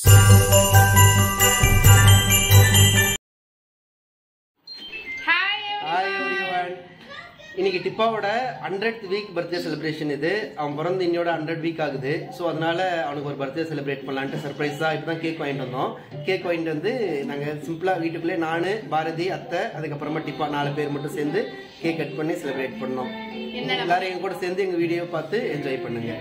Hi hi everyone இன்னைக்கு டிப்பாவோட hundred week birthday celebration இது அவன் பிறந்து இன்னையோட ஹண்ட்ரட் வீக் ஆகுது ஸோ அதனால அவனுக்கு ஒரு பர்த்டே செலிப்ரேட் பண்ணலான்ட்டு சர்ப்ரைஸாக இப்போ தான் கேக் வாங்கிட்டு வந்தோம் கேக் வாங்கிட்டு வந்து நாங்கள் சிம்பிளாக வீட்டுக்குள்ளே நான் பாரதி அத்தை அதுக்கப்புறமா டிப்பா நாலு பேர் மட்டும் சேர்ந்து கேக் கட் பண்ணி செலிப்ரேட் பண்ணோம் என்னடா? எல்லாரும் எங்க கூட சேர்ந்து எங்கள் வீடியோ பார்த்து என்ஜாய் பண்ணுங்க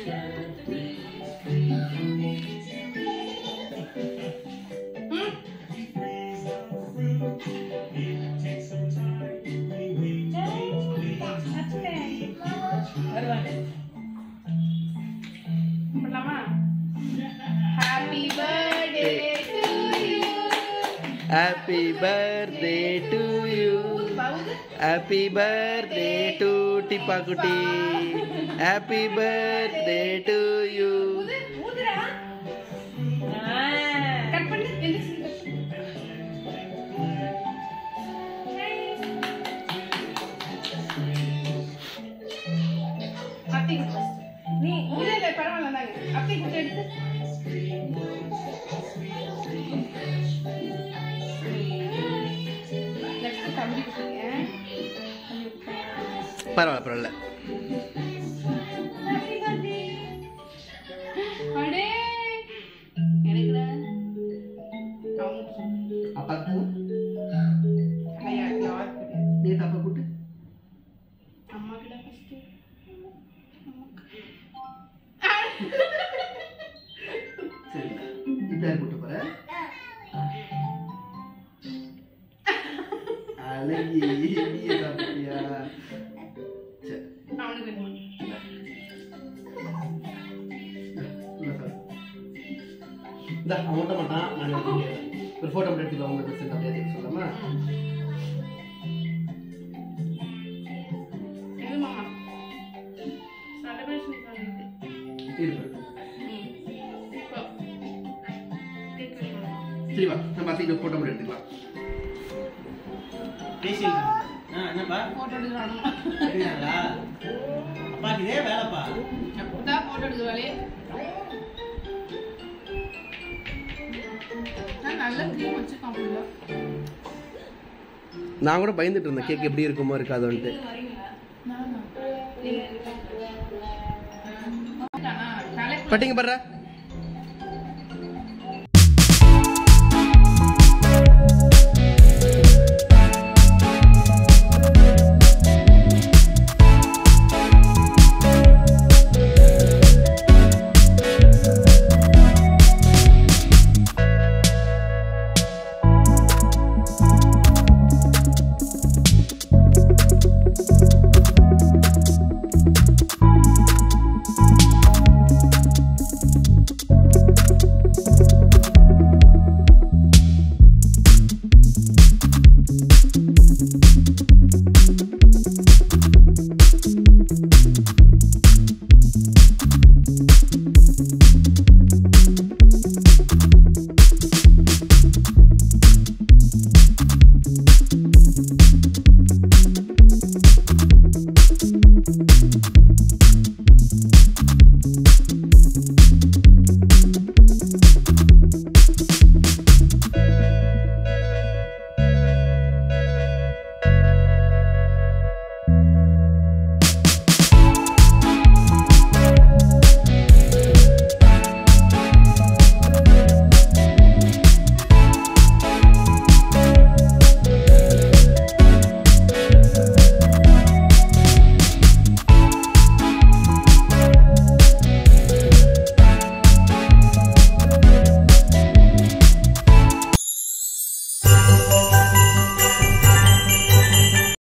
பண்ணலாமா happy birthday to you happy birthday to you பவுது ஹாப்பி பர்த்டே டு டிப்பா குட்டி ஹாப்பி பர்த்டே டு யூ ஊதுடா கட் பண்ணு எந்திரிச்சு அத்தை நீ இல்ல இல்ல பரவாயில்ல நாங்க அத்தை கிட்ட எடுத்து நெக்ஸ்ட் தம்பி கொடுங்க பரவாயில்ல பரவாயில்ல அடே எனக்குடா அவங்க அப்பா ஐயா யார் கிடையாது நீ தப்பா கூட்டு அம்மா கிட்ட ஃபர்ஸ்ட் சரி இப்படி யார் கூட்டு போற அழகி நீ சாப்பிட்டியா சரி அவனுக்கு வேணுமா? உள்ள சாப்பிடு. இந்தா, அவன் ஓட்ட மாட்டான் நான் எடுத்துக்கிறேன். ஒரு போட்டோ மட்டும் எடுத்துக்கோ அவங்க ட்ரெஸ் அப்படியே சொல்லாமா எது மாமா celebration பண்ணிட்டு. இருக்கு ம். இப்போ கேக் வேணுமா? சரி வா நம்ம அத்தைக்கு போட்டோ மட்டும் எடுத்துக்கலாம் பேசியிருக்காங்க ஆ என்னப்பா photo எடுக்கறானோ? சரிங்களா அப்பாக்கு இதே வேலைப்பா அப்படிதான் photo எடுக்க வேலையே. நான் நல்ல cream வச்சிருக்கான் உள்ள. நான் கூட பயந்துட்டு இருந்தேன் கேக் எப்படி இருக்குமோ இருக்காதோன்ட்டு நானா? நீங்க- ஆ. வந்துட்டானா? தலைக்குள்ள- பட்டிங்க படுற